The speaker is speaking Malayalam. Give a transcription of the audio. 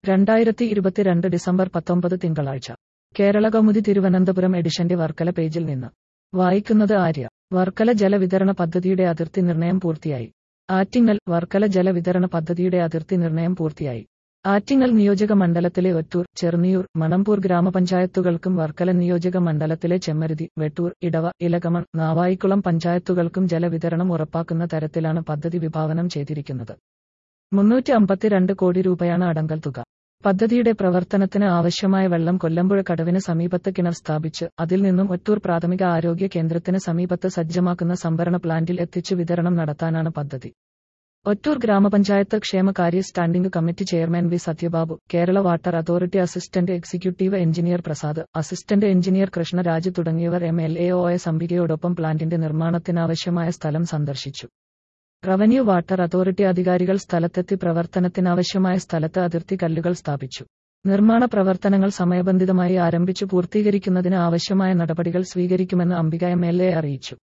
രണ്ടായിരത്തി ഇരുപത്തിരണ്ട് ഡിസംബർ പത്തൊമ്പത് തിങ്കളാഴ്ച കേരള കൗമുദി തിരുവനന്തപുരം എഡിഷന്റെ വർക്കല പേജിൽ നിന്ന് വായിക്കുന്നത് ആര്യ വർക്കല ജലവിതരണ പദ്ധതിയുടെ അതിർത്തി നിർണയം പൂർത്തിയായി ആറ്റിങ്ങൽ വർക്കല ജലവിതരണ പദ്ധതിയുടെ അതിർത്തി നിർണയം പൂർത്തിയായി ആറ്റിങ്ങൽ നിയോജക മണ്ഡലത്തിലെ ഒറ്റൂർ ചെറുനിയൂർ മണമ്പൂർ ഗ്രാമപഞ്ചായത്തുകൾക്കും വർക്കല നിയോജക മണ്ഡലത്തിലെ ചെമ്മരുതി വെട്ടൂർ ഇടവ ഇലകമൺ നാവായിക്കുളം പഞ്ചായത്തുകൾക്കും ജലവിതരണം ഉറപ്പാക്കുന്ന തരത്തിലാണ് പദ്ധതി വിഭാവനം ചെയ്തിരിക്കുന്നത് മുന്നൂറ്റി അമ്പത്തിരണ്ട് കോടി രൂപയാണ് അടങ്കൽ തുക പദ്ധതിയുടെ പ്രവർത്തനത്തിന് ആവശ്യമായ വെള്ളം കൊല്ലമ്പുഴ കടവിന് സമീപത്ത് കിണർ സ്ഥാപിച്ച് അതിൽ നിന്നും ഒറ്റൂർ പ്രാഥമിക ആരോഗ്യ കേന്ദ്രത്തിന് സമീപത്ത് സജ്ജമാക്കുന്ന സംഭരണ പ്ലാന്റിൽ എത്തിച്ചു വിതരണം നടത്താനാണ് പദ്ധതി ഒറ്റൂർ ഗ്രാമപഞ്ചായത്ത് ക്ഷേമകാര്യ standing committee chairman V Sathyababu Kerala water authority assistant executive engineer Prasad assistant engineer Krishnaraj തുടങ്ങിയവർ M L A O S അംബികയോടൊപ്പം പ്ലാന്റിന്റെ നിർമ്മാണത്തിനാവശ്യമായ സ്ഥലം സന്ദർശിച്ചു റവന്യൂ വാട്ടർ അതോറിറ്റി അധികാരികൾ സ്ഥലത്തെത്തി പ്രവർത്തനത്തിനാവശ്യമായ സ്ഥലത്ത് അതിർത്തി കല്ലുകൾ സ്ഥാപിച്ചു നിർമ്മാണ പ്രവർത്തനങ്ങൾ സമയബന്ധിതമായി ആരംഭിച്ചു പൂർത്തീകരിക്കുന്നതിന് ആവശ്യമായ നടപടികൾ സ്വീകരിക്കുമെന്ന് അംബിക എം എൽ എ അറിയിച്ചു